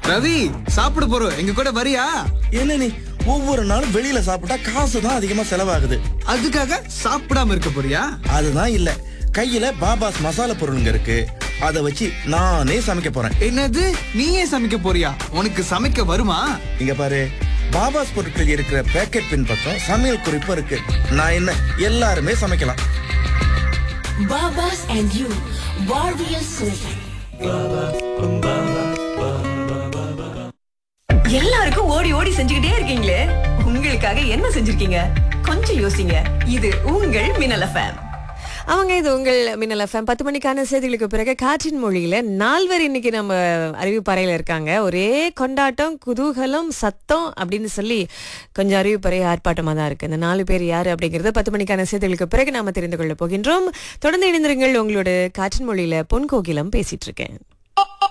ரவி சாப்பிட போறோம் எங்க கூட வரியா என்ன நீ ஒவ்வொரு நாளும் வெளியில சாப்பிட்டா காசு தான் அதிகமா செலவாகுது அதுக்காக சாப்பிடாம இருக்க போறியா அதுதான் இல்ல கையில பாபாஸ் மசாலா பொருளுங்க இருக்கு அத வச்சு நானே சமைக்க போறேன் என்னது நீயே சமைக்க போறியா உனக்கு சமைக்க வருமா இங்க பாரு பாபாஸ் பொருட்கள் இருக்கிற பேக்கெட் பின் பக்கம் சமையல் குறிப்பு இருக்கு நான் என்ன எல்லாருமே சமைக்கலாம் Babas and you, Warrior Sultan. எல்லாருக்கும் ஓடி ஓடி செஞ்சுக்கிட்டே இருக்கீங்களே உங்களுக்காக என்ன செஞ்சிருக்கீங்க கொஞ்சம் யோசிங்க இது உங்கள் மின்னல் எஃப்எம் அவங்க இது உங்கள் மின்னல் எஃப்எம் பத்து மணிக்கான செய்திகளுக்கு பிறகு காற்றின் மொழியில நால்வர் இன்னைக்கு நம்ம அறிவிப்பறையில இருக்காங்க ஒரே கொண்டாட்டம் குதூகலம் சத்தம் அப்படின்னு சொல்லி கொஞ்சம் அறிவிப்பறை ஆர்ப்பாட்டமா தான் இருக்கு இந்த நாலு பேர் யாரு அப்படிங்கறது பத்து மணிக்கான செய்திகளுக்கு பிறகு நாம தெரிந்து கொள்ள போகின்றோம் தொடர்ந்து இணைந்திருங்கள் உங்களோட காற்றின் மொழியில பொன் கோகிலம் பேசிட்டு இருக்கேன்